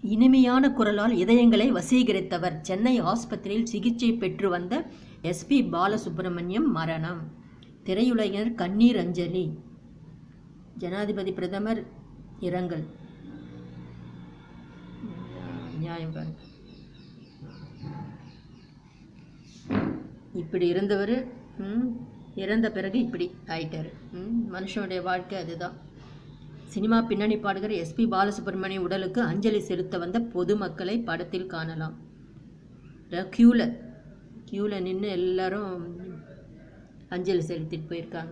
இனிமையான குரலால் இதயங்களை வசீகரித்தவர் சென்னை ஆஸ்பத்திரியில் சிகிச்சை பெற்று வந்த எஸ்பி பாலசுப்ரமணியம் மரணம் திரையுலகினர் கண்ணீர் அஞ்சலி ஜனாதிபதி பிரதமர் இரங்கல் நியாயம் பாருங்க இப்படி இருந்தவர் ம், இறந்த பிறகு இப்படி ஆயிட்டாரு ம், மனுஷனுடைய வாழ்க்கை அதுதான் சினிமா பின்னணி பாடகர் எஸ்பி பாலசுப்ரமணியம் உடலுக்கு அஞ்சலி செலுத்த வந்த பொதுமக்களை படத்தில் காணலாம் க்யூவில் க்யூவில் நின்று எல்லாரும் அஞ்சலி செலுத்திட்டு போயிருக்காங்க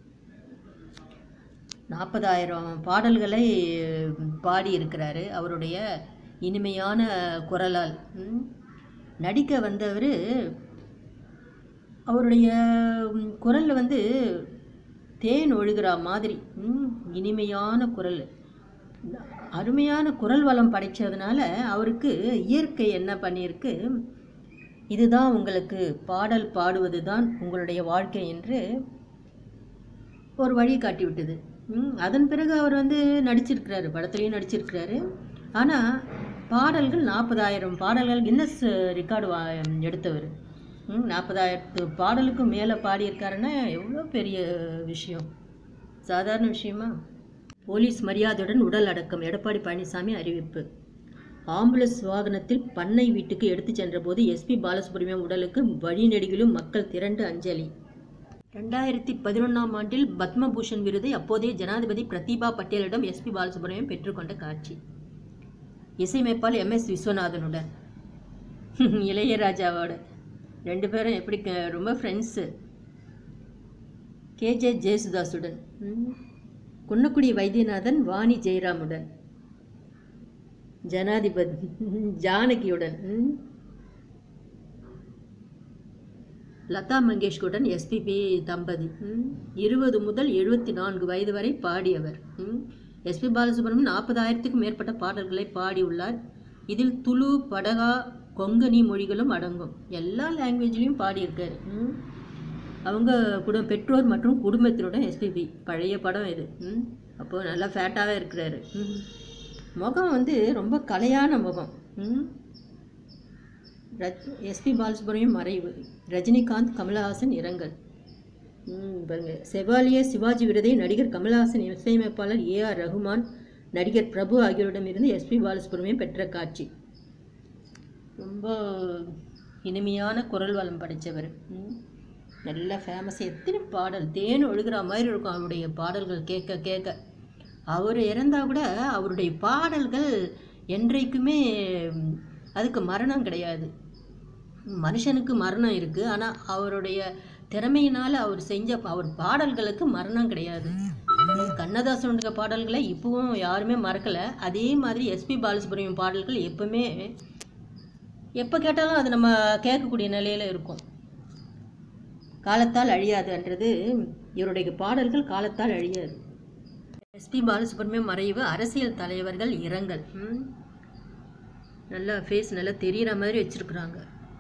நாற்பதாயிரம் பாடல்களை பாடியிருக்கிறாரு அவருடைய இனிமையான குரலால் ம். நடிக்க வந்தவர் அவருடைய குரலில் வந்து தேன் ஒழுகிற மாதிரி ம், இனிமையான குரல் அருமையான குரல் வளம் படைச்சதுனால அவருக்கு இயற்கை என்ன பண்ணியிருக்கு இதுதான் உங்களுக்கு பாடல் பாடுவது தான் உங்களுடைய வாழ்க்கை என்று ஒரு வழி காட்டி விட்டது ம், அதன் பிறகு அவர் வந்து நடிச்சிருக்கிறாரு படத்துலையும் நடிச்சிருக்கிறாரு ஆனால் பாடல்கள் நாற்பதாயிரம் பாடல்கள் கின்னஸ் ரெக்கார்டு வா எடுத்தவர் ம், நாற்பதாயிரத்து பாடலுக்கும் மேலே பாடியிருக்காருன்னா எவ்வளோ பெரிய விஷயம் சாதாரண விஷயமா போலீஸ் மரியாதையுடன் உடல் அடக்கம் எடப்பாடி பழனிசாமி அறிவிப்பு ஆம்புலன்ஸ் வாகனத்தில் பண்ணை வீட்டுக்கு எடுத்துச் சென்றபோது எஸ்பி பாலசுப்ரமணியம் உடலுக்கு வழிநெடுகிலும் மக்கள் திரண்டு அஞ்சலி ரெண்டாயிரத்தி பதினொன்றாம் ஆண்டில் பத்மபூஷன் விருதை அப்போதைய ஜனாதிபதி பிரதீபா பட்டேலிடம் எஸ்பி பாலசுப்ரமணியம் பெற்றுக்கொண்ட காட்சி இசையமைப்பால் எம்எஸ் விஸ்வநாதனுடன் இளையராஜாவோட ரெண்டு பேரும் எப்படி க- ரொம்ப ஃப்ரெண்ட்ஸு கேஜே ஜெயசுதாசுடன் ம். குன்னக்குடி வைத்தியநாதன் வாணி ஜெயராமுடன் ஜனாதிபதி ஜானகியுடன் ம். லதா மங்கேஷ்கருடன் எஸ்பிபி தம்பதி ம். இருபது முதல் எழுபத்தி நான்கு வயது வரை பாடியவர் ம். எஸ்பி பாலசுப்ரமணியம் நாற்பதாயிரத்துக்கும் மேற்பட்ட பாடல்களை பாடியுள்ளார் இதில் துளு படகா கொங்கணி மொழிகளும் அடங்கும் எல்லா லாங்குவேஜ்லேயும் பாடியிருக்காரு ம். அவங்க குடு பெற்றோர் மற்றும் குடும்பத்தினுடன் எஸ்பிபி பழைய படம் இது ம். அப்போ நல்லா ஃபேட்டாகவே இருக்கிறாரு ம். முகம் வந்து ரொம்ப கலையான முகம் ம். ரஜ் எஸ்பி பாலசுப்ரமணியம் மறைவு ரஜினிகாந்த் கமலஹாசன் இரங்கல் ம், பாருங்க செவாலிய சிவாஜி விருதை நடிகர் கமலஹாசன் இசையமைப்பாளர் ஏ ஆர் ரகுமான் நடிகர் பிரபு ஆகியோரிடமிருந்து எஸ்பி பாலசுப்ரமணியம் பெற்ற காட்சி ரொம்ப இனிமையான குரல் வளம் படைத்தவர் ம். நல்ல ஃபேமஸ் எத்தனை பாடல் தேன் ஒழுகிற மாதிரி இருக்கும் அவருடைய பாடல்கள் கேட்க கேட்க அவர் இறந்தா கூட அவருடைய பாடல்கள் என்றைக்குமே ம், அதுக்கு மரணம் கிடையாது மனுஷனுக்கு மரணம் இருக்குது ஆனால் அவருடைய திறமையினால் அவர் செஞ்ச அவர் பாடல்களுக்கு மரணம் கிடையாது கண்ணதாசனுடைய பாடல்களை இப்போவும் யாருமே மறக்கலை அதே மாதிரி எஸ்பி பாலசுப்ரமணியம் பாடல்கள் எப்பவுமே எப்போ கேட்டாலும் அது நம்ம கேட்கக்கூடிய நிலையில் இருக்கும் காலத்தால் அழியாதுன்றது இவருடைய பாடல்கள் காலத்தால் அழியாது எஸ்பி பாலசுப்ரமணியம் மறைவு அரசியல் தலைவர்கள் இரங்கல் ம். நல்லா ஃபேஸ் நல்லா தெரிகிற மாதிரி வச்சுருக்குறாங்க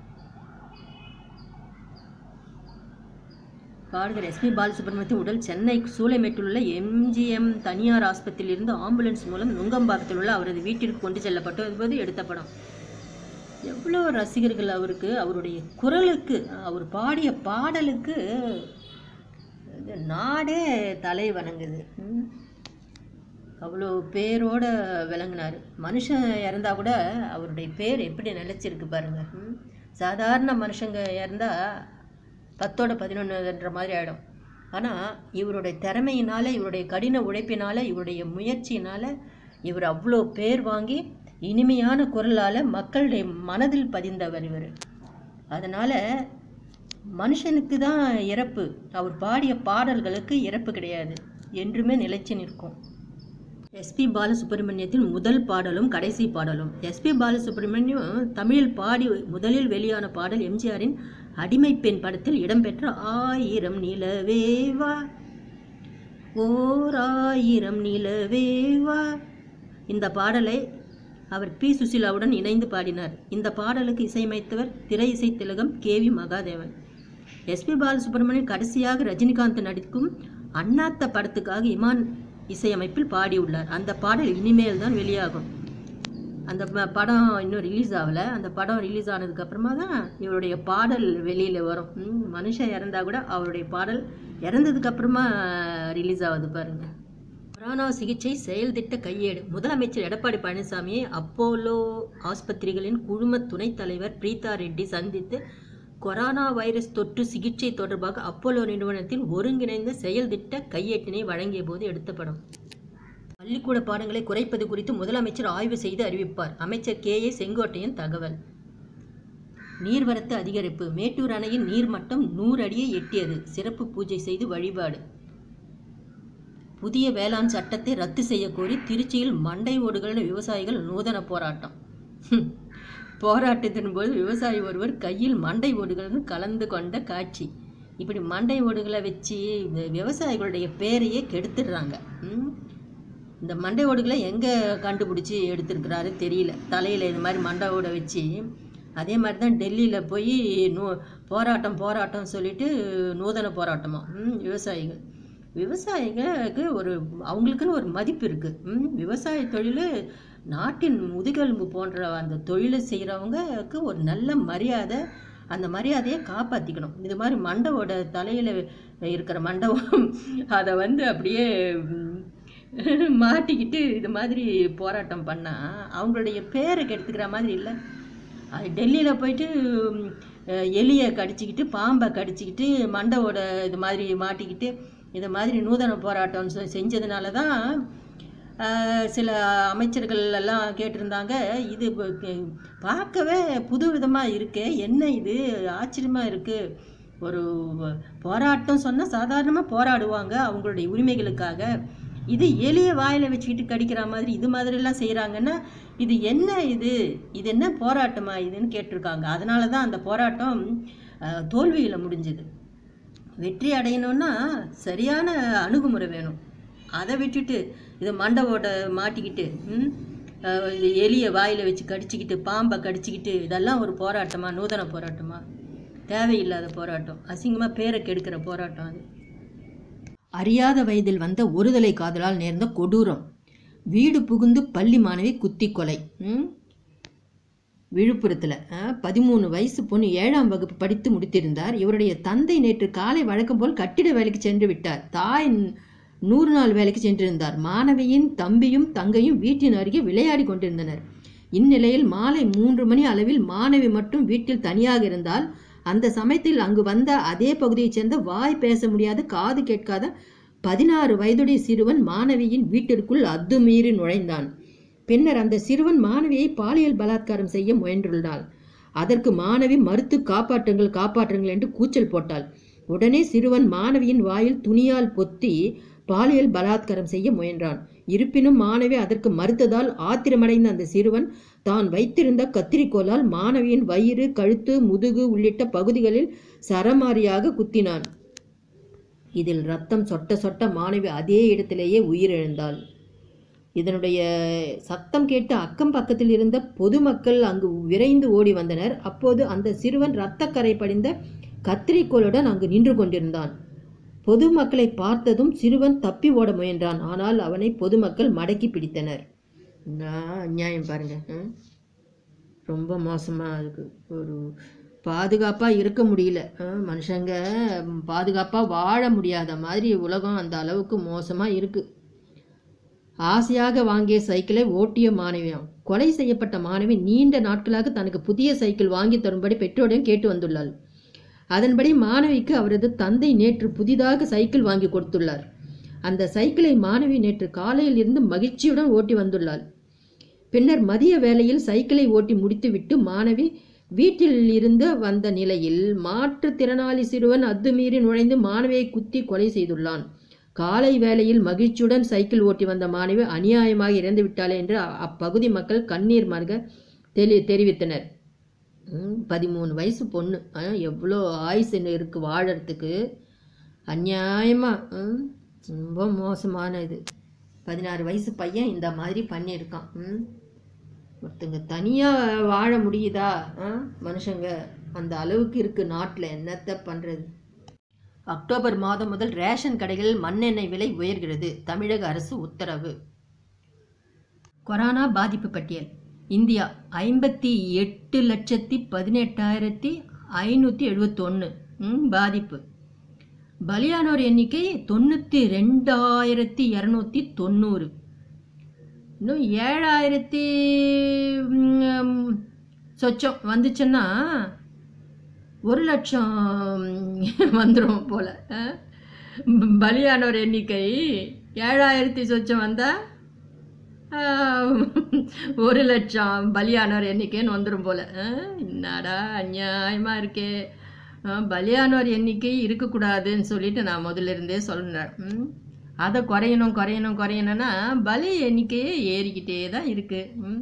பாடகர் எஸ்பி பாலசுப்ரமணியத்தின் உடல் சென்னை சூளைமேட்டில் உள்ள எம்ஜிஎம் தனியார் ஆஸ்பத்திரியிலிருந்து ஆம்புலன்ஸ் மூலம் நுங்கம்பாக்கத்தில் உள்ள அவரது வீட்டிற்கு கொண்டு செல்லப்பட்டபோது எடுத்த படம் எவ்வளோ ரசிகர்கள் அவருக்கு அவருடைய குரலுக்கு அவர் பாடிய பாடலுக்கு இந்த நாடே தலை வணங்குது ம். அவ்வளோ பேரோட விளங்குனார் மனுஷன் இறந்தா கூட அவருடைய பேர் எப்படி நிலச்சிருக்கு பாருங்க ம். சாதாரண மனுஷங்க இறந்தா பத்தோட பதினொன்றுன்ற மாதிரி ஆகிடும் ஆனால் இவருடைய திறமையினால இவருடைய கடின உழைப்பினால இவருடைய முயற்சியினால இவர் அவ்வளோ பேர் வாங்கி இனிமையான குரலால் மக்களுடைய மனதில் பதிந்தவர் இவர் அதனால் மனுஷனுக்கு தான் இறப்பு அவர் பாடிய பாடல்களுக்கு இறப்பு கிடையாது என்றுமே நிலைச்சு நிற்கும் எஸ்பி பாலசுப்ரமணியத்தின் முதல் பாடலும் கடைசி பாடலும் எஸ்பி பாலசுப்ரமணியம் தமிழில் பாடி முதலில் வெளியான பாடல் எம்ஜிஆரின் அடிமை பெண் படத்தில் இடம்பெற்ற ஆயிரம் நிலவேவா ஓர் ஆயிரம் நிலவேவா இந்த பாடலை அவர் பி சுசிலாவுடன் இணைந்து பாடினார் இந்த பாடலுக்கு இசையமைத்தவர் திரை இசை திலகம் K V Mahadevan SP Balasubrahmanyam கடைசியாக ரஜினிகாந்த் நடிக்கும் அண்ணாத்த படத்துக்காக இமான் இசையமைப்பில் பாடியுள்ளார் அந்த பாடல் இனிமேல் தான் வெளியாகும் அந்த ப- படம் இன்னும் ரிலீஸ் ஆகலை அந்த படம் ரிலீஸ் ஆனதுக்கப்புறமா தான் இவருடைய பாடல் வெளியில் வரும் ம், மனுஷன் இறந்தா கூட அவருடைய பாடல் இறந்ததுக்கப்புறமா ரிலீஸ் ஆகுது பாருங்க கொரோனா சிகிச்சை செயல் திட்ட கையேடு முதலமைச்சர் எடப்பாடி பழனிசாமியை அப்போலோ ஆஸ்பத்திரிகளின் குழும துணைத் தலைவர் பிரீதா ரெட்டி சந்தித்து கொரோனா வைரஸ் தொற்று சிகிச்சை தொடர்பாக அப்போலோ நிறுவனத்தில் ஒருங்கிணைந்த செயல் திட்ட கையேட்டினை வழங்கிய போது எடுத்த படம் பள்ளிக்கூட பாடங்களை குறைப்பது குறித்து முதலமைச்சர் ஆய்வு செய்து அறிவிப்பார் அமைச்சர் கே ஏ செங்கோட்டையன் தகவல் நீர்வரத்து அதிகரிப்பு மேட்டூர் அணையின் நீர்மட்டம் நூறு அடியை எட்டியது சிறப்பு பூஜை செய்து வழிபாடு புதிய வேளாண் சட்டத்தை ரத்து செய்ய கோரி திருச்சியில் மண்டை ஓடுகளுடன் விவசாயிகள் நூதன போராட்டம் ஹம். போராட்டத்தின் போது விவசாயி ஒருவர் கையில் மண்டை ஓடுகளுடன் கலந்து கொண்ட காட்சி இப்படி மண்டை ஓடுகளை வச்சு இந்த விவசாயிகளுடைய பேரையே கெடுத்துடுறாங்க ம். இந்த மண்டை ஓடுகளை எங்கே கண்டுபிடிச்சி எடுத்திருக்கிறாரு தெரியல தலையில் இது மாதிரி மண்டை ஓடை வச்சு அதே மாதிரி தான் டெல்லியில் போய் நூ போராட்டம் போராட்டம் சொல்லிட்டு நூதன போராட்டமா ம், விவசாயிகள் விவசாயிகளுக்கு ஒரு அவங்களுக்குன்னு ஒரு மதிப்பு இருக்குது ம், விவசாய தொழில் நாட்டின் முதுகெலும்பு போன்ற அந்த தொழிலை செய்கிறவங்களுக்கு ஒரு நல்ல மரியாதை அந்த மரியாதையை காப்பாற்றிக்கணும் இது மாதிரி மண்டவோட தலையில் இருக்கிற மண்டபம் அதை வந்து அப்படியே ம், மாட்டிக்கிட்டு இது மாதிரி போராட்டம் பண்ணால் அவங்களுடைய பேரை கெடுத்துக்கிற மாதிரி இல்லை அது டெல்லியில் போயிட்டு ம், அஹ், எலியை கடிச்சிக்கிட்டு பாம்பை கடிச்சிக்கிட்டு மண்டவோட இது மாதிரி மாட்டிக்கிட்டு இது மாதிரி நூதன போராட்டம் செ- செஞ்சதுனால தான் அஹ், சில அமைச்சர்கள் எல்லாம் கேட்டிருந்தாங்க இது ப- கே- பார்க்கவே புது விதமாக இருக்கே என்ன இது ஆச்சரியமாக இருக்குது ஒரு போராட்டம் சொன்னால் சாதாரணமாக போராடுவாங்க அவங்களுடைய உரிமைகளுக்காக இது எலிய வாயில் வச்சுக்கிட்டு கடிக்கிற மாதிரி இது மாதிரிலாம் செய்கிறாங்கன்னா இது என்ன இது இது என்ன போராட்டமா இதுன்னு கேட்டிருக்காங்க அதனால தான் அந்த போராட்டம் தோல்வியில் முடிஞ்சுது வெற்றி அடையணும்னா சரியான அணுகுமுறை வேணும் அதை விட்டுட்டு இதை மண்டவோட மாட்டிக்கிட்டு ம், அஹ், இது எலியை வாயில் வச்சு கடிச்சிக்கிட்டு பாம்பை கடிச்சிக்கிட்டு இதெல்லாம் ஒரு போராட்டமா நூதன போராட்டமா தேவையில்லாத போராட்டம் அசிங்கமாக பேரை கெடுக்கிற போராட்டம் அது அறியாத வயதில் வந்த ஒருதலை காதலால் நேர்ந்த கொடூரம் வீடு புகுந்து பள்ளி மாணவி குத்தி கொலை ம்? விழுப்புரத்தில் பதிமூணு வயசு பொண்ணு ஏழாம் வகுப்பு படித்து முடித்திருந்தார் இவருடைய தந்தை நேற்று காலை வழக்கம் போல் கட்டிட வேலைக்கு சென்று விட்டார் தாய் ந- நூறு நாள் வேலைக்கு சென்றிருந்தார் மாணவியின் தம்பியும் தங்கையும் வீட்டின் அருகே விளையாடி கொண்டிருந்தனர் இந்நிலையில் மாலை மூன்று மணி அளவில் மாணவி மட்டும் வீட்டில் தனியாக இருந்தால் அந்த சமயத்தில் அங்கு வந்த அதே பகுதியைச் சேர்ந்த வாய் பேச முடியாத காது கேட்காத பதினாறு வயதுடைய சிறுவன் மாணவியின் வீட்டிற்குள் அத்துமீறி நுழைந்தான் பின்னர் அந்த சிறுவன் மாணவியை பாலியல் பலாத்காரம் செய்ய முயன்றுள்ளாள் அதற்கு மாணவி மறுத்து காப்பாற்றுங்கள் காப்பாற்றுங்கள் என்று கூச்சல் போட்டாள் உடனே சிறுவன் மாணவியின் வாயில் துணியால் பொத்தி பாலியல் பலாத்காரம் செய்ய முயன்றான் இருப்பினும் மாணவி அதற்கு மறுத்ததால் ஆத்திரமடைந்த அந்த சிறுவன் தான் வைத்திருந்த கத்திரிக்கோலால் மாணவியின் வயிறு கழுத்து முதுகு உள்ளிட்ட பகுதிகளில் சரமாரியாக குத்தினான் இதில் ரத்தம் சொட்ட சொட்ட மாணவி அதே இடத்திலேயே உயிரிழந்தாள் இதனுடைய சத்தம் கேட்டு அக்கம் பக்கத்தில் இருந்த பொதுமக்கள் அங்கு விரைந்து ஓடி வந்தனர் அப்போது அந்த சிறுவன் இரத்தக்கரை படிந்த கத்திரிக்கோளுடன் அங்கு நின்று கொண்டிருந்தான் பொதுமக்களை பார்த்ததும் சிறுவன் தப்பி ஓட முயன்றான் ஆனால் அவனை பொதுமக்கள் மடக்கி பிடித்தனர் நான் அநியாயம் பாருங்க ம்? ரொம்ப மோசமாக இருக்கு ஒரு பாதுகாப்பாக இருக்க முடியல ஆ, மனுஷங்க பாதுகாப்பாக வாழ முடியாத மாதிரி உலகம் அந்த அளவுக்கு மோசமாக இருக்குது ஆசையாக வாங்கிய சைக்கிளை ஓட்டிய மாணவியாம் கொலை செய்யப்பட்ட மாணவி நீண்ட நாட்களாக தனக்கு புதிய சைக்கிள் வாங்கி தரும்படி பெற்றோரிடம் கேட்டு வந்துள்ளாள் அதன்படி மாணவிக்கு அவரது தந்தை நேற்று புதிதாக சைக்கிள் வாங்கி கொடுத்துள்ளார் அந்த சைக்கிளை மாணவி நேற்று காலையில் இருந்து மகிழ்ச்சியுடன் ஓட்டி வந்துள்ளாள் பின்னர் மதிய வேளையில் சைக்கிளை ஓட்டி முடித்துவிட்டு மாணவி வீட்டில் இருந்து வந்த நிலையில் மாற்றுத்திறனாளி சிறுவன் அத்துமீறி நுழைந்து மாணவியை குத்தி கொலை செய்துள்ளான் காலை வேளையில் மகிழ்ச்சியுடன் சைக்கிள் ஓட்டி வந்த மாணவி அநியாயமாக இறந்து விட்டாளே என்று அ- அப்பகுதி மக்கள் கண்ணீர் மல்க தெளி தெரிவித்தனர் ம், பதிமூணு வயசு பொண்ணு ஆ, எவ்வளோ ஆயுசு இன்னும் இருக்கு வாழறதுக்கு அநியாயமாக ரொம்ப மோசமான இது பதினாறு வயசு பையன் இந்த மாதிரி பண்ணியிருக்கான் ம். ஒருத்தங்க தனியாக வாழ முடியுதா ஆ? மனுஷங்க அந்த அளவுக்கு இருக்குது நாட்டில் என்னத்தை பண்ணுறது அக்டோபர் மாதம் முதல் ரேஷன் கடைகளில் மண்ணெண்ணெய் விலை உயர்கிறது தமிழக அரசு உத்தரவு கொரோனா பாதிப்பு பட்டியல் இந்தியா ஐம்பத்தி எட்டு லட்சத்தி பதினெட்டாயிரத்தி ஐநூற்றி எழுபத்தொன்று பாதிப்பு பலியானோர் எண்ணிக்கை தொண்ணூற்றி ரெண்டாயிரத்தி இரநூத்தி தொண்ணூறு இன்னும் ஏழாயிரத்தி ம், சொச்சம் வந்துச்சுன்னா ஒரு லட்சம் வந்துடும் போல் பலியானோர் எண்ணிக்கை ஏழாயிரத்தி சொச்சம் வந்தால் ஒரு லட்சம் பலியானோர் எண்ணிக்கைன்னு வந்துடும் போல் என்னடா அநியாயமாக இருக்கே ஆ, பலியானோர் எண்ணிக்கை இருக்கக்கூடாதுன்னு சொல்லிட்டு நான் முதல்ல இருந்தே சொல்கிறேன் ம். அதை குறையணும் குறையணும் குறையணும்னா பலி எண்ணிக்கையே ஏறிக்கிட்டே தான் இருக்குது ம்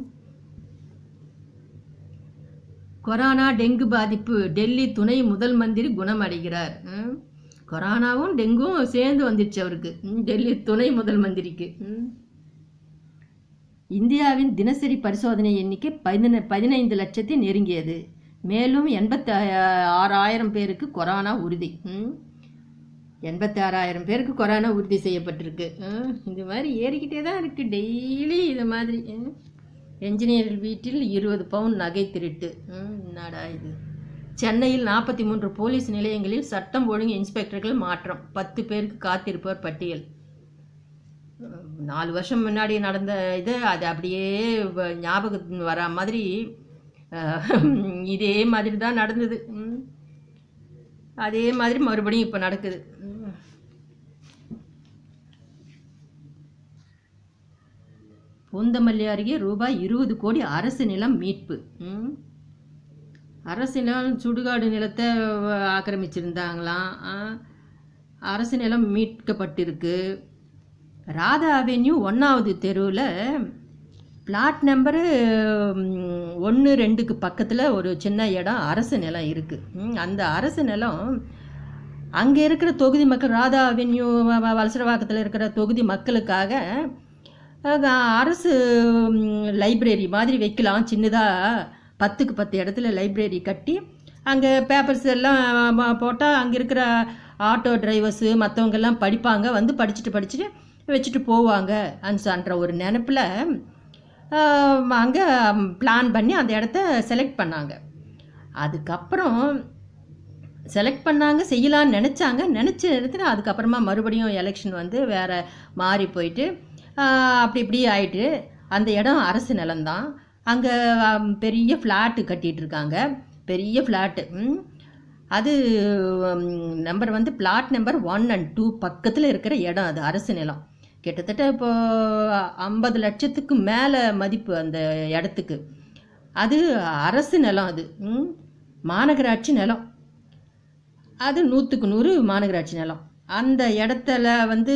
கொரோனா டெங்கு பாதிப்பு டெல்லி துணை முதல் மந்திரி குணமடைகிறார் ம். கொரோனாவும் டெங்கும் சேர்ந்து வந்துடுச்சு அவருக்கு ம், டெல்லி துணை முதல் மந்திரிக்கு ம். இந்தியாவின் தினசரி பரிசோதனை எண்ணிக்கை பதின பதினைந்து லட்சத்தை நெருங்கியது மேலும் எண்பத்தி ஆறாயிரம் பேருக்கு கொரோனா உறுதி ம். எண்பத்தி ஆறாயிரம் பேருக்கு கொரோனா உறுதி செய்யப்பட்டிருக்கு ம். இந்த மாதிரி ஏறிக்கிட்டே தான் இருக்குது டெய்லி இது மாதிரி ம். என்ஜினியர் வீட்டில் இருபது பவுன் நகை திருட்டு ம், என்னடா இது சென்னையில் நாற்பத்தி மூன்று போலீஸ் நிலையங்களில் சட்டம் ஒழுங்கு இன்ஸ்பெக்டர்கள் மாற்றம் பத்து பேருக்கு காத்திருப்போர் பட்டியல் அஹ், நாலு வருஷம் முன்னாடி நடந்த இது அது அப்படியே வ- ஞாபகம் வர மாதிரி அஹ், இதே மாதிரி தான் நடந்தது ம். அதே மாதிரி மறுபடியும் இப்போ நடக்குது ம். பூந்தமல்லி அருகே ரூபாய் இருபது கோடி அரசு நிலம் மீட்பு ம். அரசு நிலம் சுடுகாடு நிலத்தை அஹ், ஆக்கிரமிச்சிருந்தாங்களாம் ஆ. அரசு நிலம் மீட்கப்பட்டிருக்கு ராதா அவென்யூ ஒன்றாவது தெருவில் பிளாட் நம்பரு ஒன்று ரெண்டுக்கு பக்கத்தில் ஒரு சின்ன இடம் அரசு நிலம் இருக்குது அந்த அரசு நிலம் அங்கே இருக்கிற தொகுதி மக்கள் ராதா அவென்யூ வ- வ- வலசரவாக்கத்தில் இருக்கிற தொகுதி மக்களுக்காக அங்க அரசு லைப்ரரி மாதிரி வைக்கலாம் சின்னதாக பத்துக்கு பத்து இடத்துல லைப்ரரி கட்டி அங்கே பேப்பர்ஸ் எல்லாம் போட்டால் அங்கே இருக்கிற ஆட்டோ டிரைவர்ஸு மற்றவங்கெல்லாம் படிப்பாங்க வந்து படிச்சுட்டு படிச்சுட்டு வச்சுட்டு போவாங்க அன்ற ஒரு நினப்பில் அங்கே பிளான் பண்ணி அந்த இடத்த செலக்ட் பண்ணாங்க அதுக்கப்புறம் செலக்ட் பண்ணாங்க செய்யலான்னு நினச்சாங்க நினச்ச இடத்துல அதுக்கப்புறமா மறுபடியும் எலெக்ஷன் வந்து வேறு மாறி போயிட்டு ஆஹ், அப்படி இப்படி ஆயிட்டு அந்த இடம் அரசு நிலம்தான் அங்கே பெரிய ஃப்ளாட்டு கட்டிகிட்டு இருக்காங்க பெரிய ஃப்ளாட்டு அது நம்பர் வந்து flat number one and two பக்கத்தில் இருக்கிற இடம் அது அரசு நிலம் கிட்டத்தட்ட இப்போ ஐம்பது லட்சத்துக்கு மேலே மதிப்பு அந்த இடத்துக்கு அது அரசு நிலம் அது ம், மாநகராட்சி நிலம் அது நூற்றுக்கு நூறு மாநகராட்சி நிலம் அந்த இடத்துல வந்து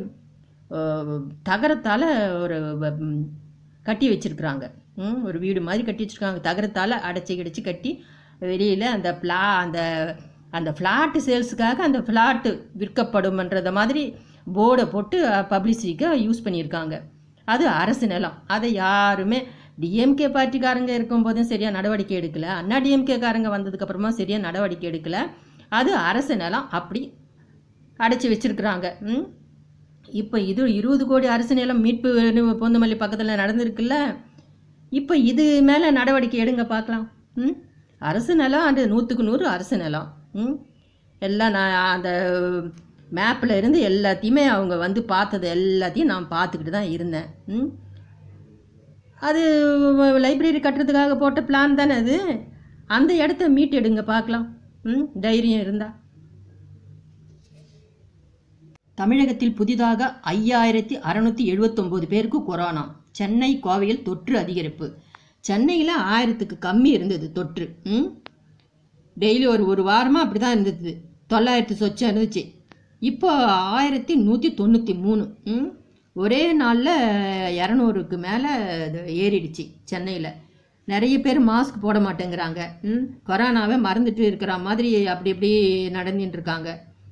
தகரத்தால் ஒரு வ- ம், கட்டி வச்சிருக்கிறாங்க ம், ஒரு வீடு மாதிரி கட்டி வச்சிருக்காங்க தகரத்தால் அடைச்சி கிடச்சி கட்டி வெளியில் அந்த ஃப்ளா அந்த அந்த ஃப்ளாட்டு சேல்ஸுக்காக அந்த ஃப்ளாட்டு விற்கப்படும்ன்றத மாதிரி போர்டை போட்டு பப்ளிசிட்டிக்கு யூஸ் பண்ணியிருக்காங்க அது அரசு நிலம் அதை யாருமே டிஎம்கே பார்ட்டிக்காரங்க இருக்கும்போதும் சரியாக நடவடிக்கை எடுக்கல அண்ணா டிஎம்கே காரங்க வந்ததுக்கப்புறமா சரியாக நடவடிக்கை எடுக்கல அது அரசு நிலம் அப்படி அடைச்சி வச்சிருக்கிறாங்க ம் இப்போ இது இருபது கோடி அரசு நிலம் மீட்பு பொந்தமல்லி பக்கத்தில் நடந்திருக்குல்ல இப்போ இது மேலே நடவடிக்கை எடுங்க பார்க்கலாம் ம் அரசு நிலம் அது நூற்றுக்கு நூறு அரசு நிலம் ம் எல்லாம் நான் அந்த மேப்பில் இருந்து எல்லாத்தையுமே அவங்க வந்து பார்த்தது எல்லாத்தையும் நான் பார்த்துக்கிட்டு தான் இருந்தேன் ம் அது லைப்ரரி கட்டுறதுக்காக போட்ட பிளான் தானே அது அந்த இடத்த மீட் எடுங்க பார்க்கலாம் ம் தைரியம் இருந்தா தமிழகத்தில் புதிதாக ஐயாயிரத்தி அறநூற்றி எழுபத்தொம்போது பேருக்கு கொரோனா சென்னை கோவையில் தொற்று அதிகரிப்பு சென்னையில் ஆயிரத்துக்கு கம்மி இருந்தது தொற்று ம் டெய்லி ஒரு ஒரு வாரமாக அப்படி தான் இருந்தது தொள்ளாயிரத்து சொச்சம் இருந்துச்சு இப்போ ஆயிரத்தி நூற்றி தொண்ணூற்றி மூணு ம் ஒரே நாளில் இரநூறுக்கு மேலே ஏறிடுச்சு சென்னையில் நிறைய பேர் மாஸ்க் போட மாட்டேங்கிறாங்க ம் கொரோனாவை மறந்துட்டு இருக்கிற மாதிரி அப்படி இப்படி நடந்துட்டு இருக்காங்க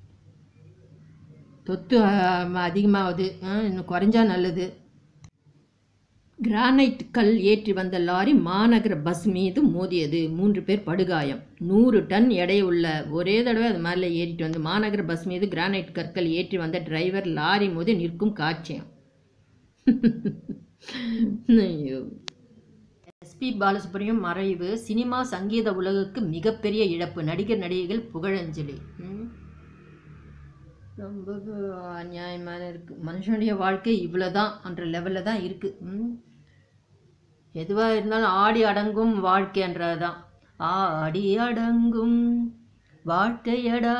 தொத்து அதிகமாகுது இன்னும் குறைஞ்சா நல்லது கிரானைட் கல் ஏற்றி வந்த லாரி மாநகர பஸ் மீது மோதியது மூன்று பேர் படுகாயம் நூறு டன் எடையுள்ள ஒரே தடவை அது மேலே ஏறிட்டு வந்து மாநகர பஸ் மீது கிரானைட் கற்கள் ஏற்றி வந்த டிரைவர் லாரி மோதி நிற்கும் காட்சியம் ஐயோ எஸ்பி பாலசுப்ரமணியம் மறைவு சினிமா சங்கீத உலகுக்கு மிகப்பெரிய இழப்பு நடிகர் நடிகைகள் புகழஞ்சலி ம். ரொம்ப அநியாயமான இருக்கு மனுஷனுடைய வாழ்க்கை இவ்வளோதான் என்ற லெவலில் தான் இருக்கு ம். எதுவாக இருந்தாலும் ஆடி அடங்கும் வாழ்க்கைன்றது தான் ஆடி அடங்கும் வாழ்க்கையடா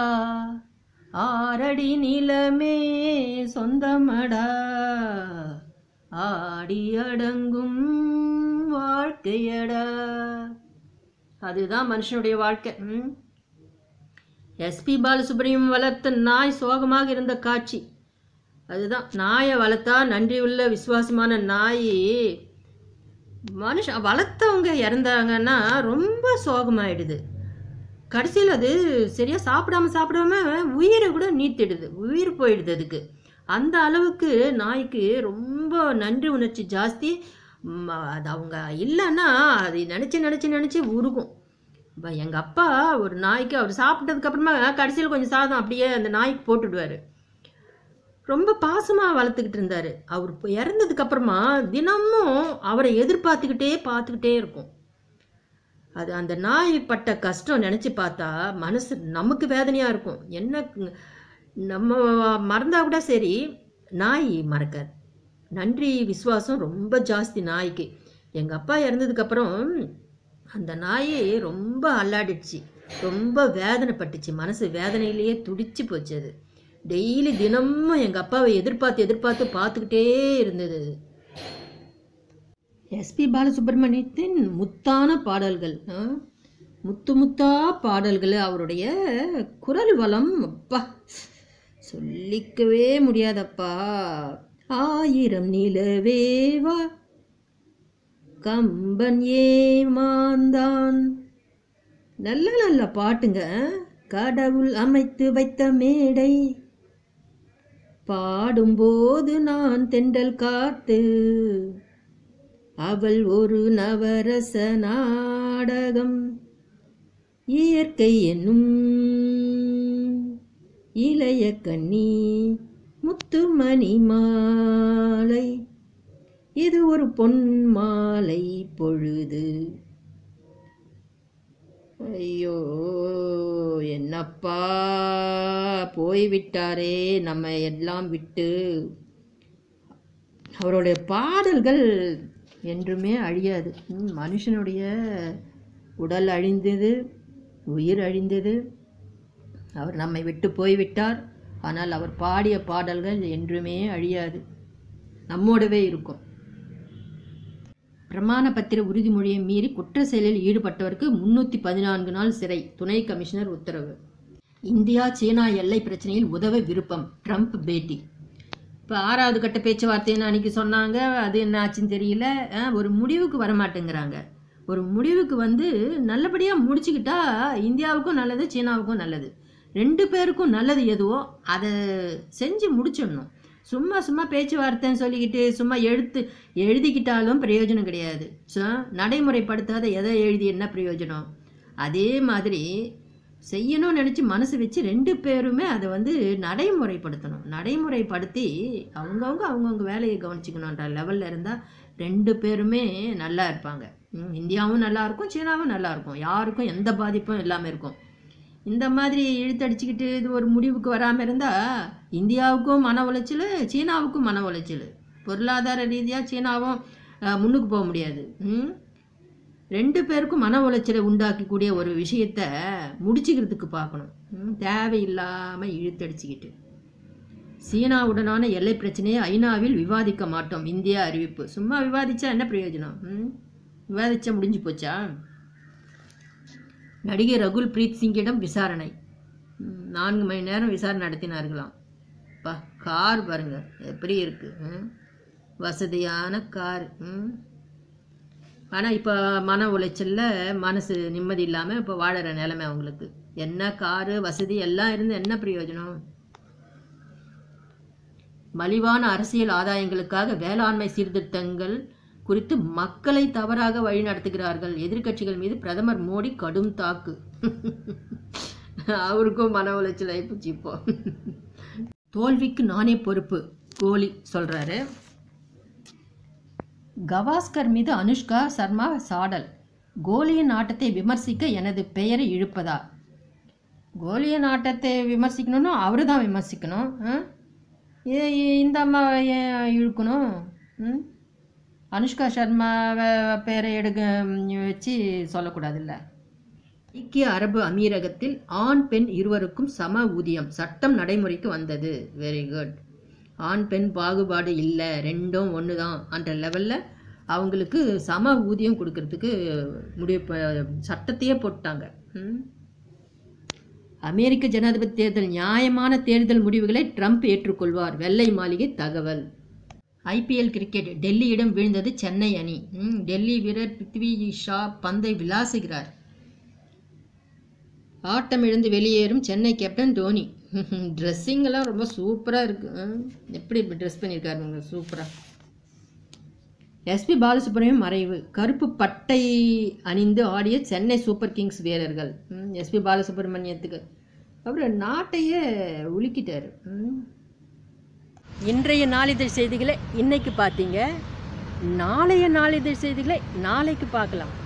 ஆரடி நிலமே சொந்தமடா ஆடி அடங்கும் வாழ்க்கையடா அதுதான் மனுஷனுடைய வாழ்க்கை ம் எஸ்பி பாலசுப்ரமணியம் வளர்த்த நாய் சோகமாக இருந்த காட்சி அதுதான் நாயை வளர்த்தா நன்றியுள்ள விசுவாசமான நாய் மனுஷன் வளர்த்தவங்க இறந்தாங்கன்னா ரொம்ப சோகமாயிடுது கடைசியில் அது சரியாக சாப்பிடாம சாப்பிடாம உயிரை கூட நீத்திடுது உயிர் போயிடுது அதுக்கு அந்த அளவுக்கு நாய்க்கு ரொம்ப நன்றி உணர்ச்சி ஜாஸ்தி ம், அது அவங்க இல்லைன்னா அது நினச்சி நினச்சி நினச்சி உருகும் இப்போ எங்கள் அப்பா ஒரு நாய்க்கு அவர் சாப்பிட்டதுக்கப்புறமா கடைசியில் கொஞ்சம் சாதம் அப்படியே அந்த நாய்க்கு போட்டுடுவார் ரொம்ப பாசமாக வளர்த்துக்கிட்டு இருந்தார் அவர் இப்போ இறந்ததுக்கப்புறமா தினமும் அவரை எதிர்பார்த்துக்கிட்டே பார்த்துக்கிட்டே இருக்கும் அது அந்த நாய் பட்ட கஷ்டம் நினச்சி பார்த்தா மனசு நமக்கு வேதனையாக இருக்கும் என்ன நம்ம மறந்தா கூட சரி நாய் மறக்காது நன்றி விசுவாசம் ரொம்ப ஜாஸ்தி நாய்க்கு எங்கள் அப்பா இறந்ததுக்கப்புறம் அந்த நாய் ரொம்ப அல்லாடிடுச்சு ரொம்ப வேதனைப்பட்டுச்சு மனசு வேதனையிலேயே துடிச்சு போச்சு அது டெய்லி தினமும் எங்கள் அப்பாவை எதிர்பார்த்து எதிர்பார்த்து பார்த்துக்கிட்டே இருந்தது அது எஸ்பி பாலசுப்ரமணியத்தின் முத்தான பாடல்கள் ஆ? முத்து முத்தா பாடல்கள் அவருடைய குரல் வளம் அப்பா சொல்லிக்கவே முடியாதப்பா ஆயிரம் நிலவேவா கம்பன் ஏமாந்தான் நல்ல நல்ல பாட்டுங்க கடவுள் அமைத்து வைத்த மேடை பாடும்போது நான் தென்றல் காத்து அவள் ஒரு நவரச நாடகம் இயற்கை என்னும் இளைய கண்ணி முத்துமணி மாலை இது ஒரு பொன் மாலை பொழுது ஐயோ என்னப்பா போய்விட்டாரே நம்ம எல்லாம் விட்டு அவருடைய பாடல்கள் என்றுமே அழியாது ம், மனுஷனுடைய உடல் அழிந்தது உயிர் அழிந்தது அவர் நம்மை விட்டு போய்விட்டார் ஆனால் அவர் பாடிய பாடல்கள் என்றுமே அழியாது நம்மோடவே இருக்கும் பிரமாண பத்திர உறுதிமொழியை மீறி குற்ற செயலில் ஈடுபட்டவருக்கு முன்னூற்றி பதினான்கு நாள் சிறை துணை கமிஷனர் உத்தரவு இந்தியா சீனா எல்லை பிரச்சனையில் உதவ விருப்பம் ட்ரம்ப் பேட்டி இப்போ ஆறாவது கட்ட பேச்சுவார்த்தைன்னு அன்னைக்கு சொன்னாங்க அது என்ன ஆச்சுன்னு தெரியல அஹ், ஒரு முடிவுக்கு வர மாட்டேங்கிறாங்க ஒரு முடிவுக்கு வந்து நல்லபடியாக முடிச்சுக்கிட்டா இந்தியாவுக்கும் நல்லது சீனாவுக்கும் நல்லது ரெண்டு பேருக்கும் நல்லது எதுவோ அதை செஞ்சு முடிச்சிடணும் சும்மா சும்மா பேச்சுவார்த்தைன்னு சொல்லிக்கிட்டு சும்மா எழுத்து எழுதிக்கிட்டாலும் பிரயோஜனம் கிடையாது ஸோ நடைமுறைப்படுத்தாத எதை எழுதி என்ன பிரயோஜனம் அதே மாதிரி செய்யணும்னு நினச்சி மனசு வச்சு ரெண்டு பேருமே அதை வந்து நடைமுறைப்படுத்தணும் நடைமுறைப்படுத்தி அவங்கவுங்க அவங்கவுங்க வேலையை கவனிச்சுக்கணுன்ற லெவலில் இருந்தால் ரெண்டு பேருமே நல்லா இருப்பாங்க ம், இந்தியாவும் நல்லா இருக்கும் சீனாவும் நல்லா இருக்கும் யாருக்கும் எந்த பாதிப்பும் இல்லாமல் இருக்கும் இந்த மாதிரி இழுத்தடிச்சுக்கிட்டு இது ஒரு முடிவுக்கு வராமல் இருந்தால் இந்தியாவுக்கும் மன உளைச்சல் சீனாவுக்கும் மன உளைச்சல் பொருளாதார ரீதியாக சீனாவும் அஹ், முன்னுக்கு போக முடியாது ம் ரெண்டு பேருக்கும் மன உளைச்சலை உண்டாக்கக்கூடிய ஒரு விஷயத்த முடிச்சுக்கிறதுக்கு பார்க்கணும் ம், தேவையில்லாமல் இழுத்தடிச்சுக்கிட்டு சீனாவுடனான எல்லை பிரச்சனையை ஐநாவில் விவாதிக்க மாட்டோம் இந்தியா அறிவிப்பு சும்மா விவாதிச்சா என்ன பிரயோஜனம் ம்? விவாதிச்சா முடிஞ்சு போச்சா நடிகை ரகுல் பிரீத் சிங்கிடம் விசாரணை ம், நான்கு மணி நேரம் விசாரணை நடத்தினார்களாம் பா கார் பாருங்க எப்படி இருக்கு ம்? வசதியான கார் ம் ஆனால் இப்போ மன உளைச்சலில் மனசு நிம்மதி இல்லாமல் இப்போ வாழற நிலைமை அவங்களுக்கு என்ன காரு வசதி எல்லாம் இருந்து என்ன பிரயோஜனம் மலிவான அரசியல் ஆதாயங்களுக்காக வேளாண்மை சீர்திருத்தங்கள் குறித்து மக்களை தவறாக வழிநடத்துகிறார்கள் எதிர்க்கட்சிகள் மீது பிரதமர் மோடி கடும் தாக்கு அவருக்கும் மன உளைச்சல் ஆயிப்போச்சு இப்போ தோல்விக்கு நானே பொறுப்பு கோலி சொல்றாரு கவாஸ்கர் மீது அனுஷ்கா சர்மா சாடல் கோலியின் ஆட்டத்தை விமர்சிக்க எனது பெயரை இழுப்பதா கோலியின் ஆட்டத்தை விமர்சிக்கணும்னா அவர் தான் விமர்சிக்கணும் ஆ? ஏ- ஏ- இந்த அம்மா ஏன் இழுக்கணும் ம்? அனுஷ்கா சர்மா பேரை எடுக்க வச்சு சொல்லக்கூடாதுல்ல ஐக்கிய அரபு அமீரகத்தில் ஆண் பெண் இருவருக்கும் சம ஊதியம் சட்டம் நடைமுறைக்கு வந்தது வெரி குட் ஆண் பெண் பாகுபாடு இல்லை ரெண்டும் ஒன்று தான் அந்த லெவலில் அவங்களுக்கு சம ஊதியம் கொடுக்கறதுக்கு முடிவு ப- சட்டத்தையே போட்டாங்க ம். அமெரிக்க ஜனாதிபதி தேர்தல் நியாயமான தேர்தல் முடிவுகளை ட்ரம்ப் ஏற்றுக்கொள்வார் வெள்ளை மாளிகை தகவல் ஐபிஎல் கிரிக்கெட் டெல்லியிடம் வீழ்ந்தது சென்னை அணி ம், டெல்லி வீரர் பிருத்வி ஷா பந்தை விளாசுகிறார் ஆட்டம் இழந்து வெளியேறும் சென்னை கேப்டன் தோனி ட்ரெஸ்ஸிங் எல்லாம் ரொம்ப சூப்பராக இருக்கு ம், எப்படி ட்ரெஸ் பண்ணியிருக்காருங்க சூப்பராக எஸ்பி பாலசுப்ரமணியம் மறைவு கருப்பு பட்டை அணிந்து ஆடிய சென்னை சூப்பர் கிங்ஸ் வீரர்கள் எஸ்பி பாலசுப்ரமணியத்துக்கு அப்புறம் நாட்டையே உலுக்கிட்டாரு ம். இன்றைய நாளிதழ் செய்திகளை இன்னைக்கு பார்த்தீங்க நாளைய நாளிதழ் செய்திகளை நாளைக்கு பார்க்கலாம்